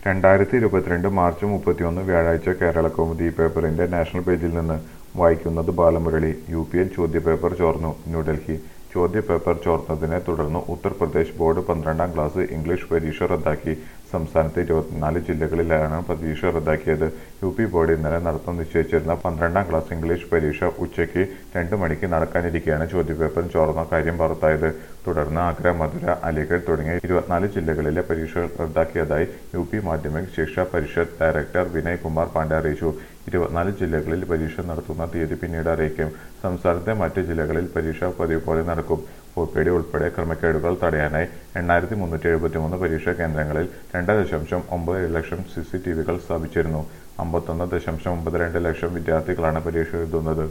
രണ്ടായിരത്തി ഇരുപത്തിരണ്ട് മാർച്ച് മുപ്പത്തിയൊന്ന് വ്യാഴാഴ്ച കേരള കൗമുദി പേപ്പറിന്റെ നാഷണൽ പേജിൽ നിന്ന് വായിക്കുന്നത് ബാലമുരളി യു പിയിൽ ചോദ്യപേപ്പർ ചോർന്നു ന്യൂഡൽഹി ചോദ്യപേപ്പർ ചോർന്നതിനെ തുടർന്ന് ഉത്തർപ്രദേശ് ബോർഡ് പന്ത്രണ്ടാം ക്ലാസ് ഇംഗ്ലീഷ് പരീക്ഷ റദ്ദാക്കി സംസ്ഥാനത്തെ ഇരുപത്തിനാല് ജില്ലകളിലാണ് പരീക്ഷ റദ്ദാക്കിയത് യു പി ബോർഡ് ഇന്നലെ നടത്താൻ നിശ്ചയിച്ചിരുന്ന പന്ത്രണ്ടാം ക്ലാസ് ഇംഗ്ലീഷ് പരീക്ഷ ഉച്ചയ്ക്ക് രണ്ട് മണിക്ക് നടക്കാനിരിക്കെയാണ് ചോദ്യപേപ്പർ ചോർന്ന കാര്യം പുറത്തായത് തുടർന്ന് ആഗ്ര മധുര അലിഗഡ് തുടങ്ങിയ ഇരുപത്തിനാല് ജില്ലകളിലെ പരീക്ഷകൾ റദ്ദാക്കിയതായി U P Madhyamik Shiksha Parishad director Vinay Kumar Pandey അറിയിച്ചു ഇരുപത്തിനാല് ജില്ലകളിൽ പരീക്ഷ നടത്തുന്ന തീയതി പിന്നീട് അറിയിക്കും സംസ്ഥാനത്തെ മറ്റ് ജില്ലകളിൽ പരീക്ഷ പതിവ് പോലെ നടക്കും ഒപിഡി ഉൾപ്പെടെ ക്രമക്കേടുകൾ തടയാനായി എണ്ണായിരത്തി മുന്നൂറ്റി എഴുപത്തിമൂന്ന് പരീക്ഷാ കേന്ദ്രങ്ങളിൽ രണ്ട് ദശാംശം ഒമ്പത് ഏഴ് ലക്ഷം സി സി ടി വികൾ സ്ഥാപിച്ചിരുന്നു അമ്പത്തൊന്ന് ദശാംശം ഒമ്പത് രണ്ട് ലക്ഷം വിദ്യാർത്ഥികളാണ് പരീക്ഷ എഴുതുന്നത്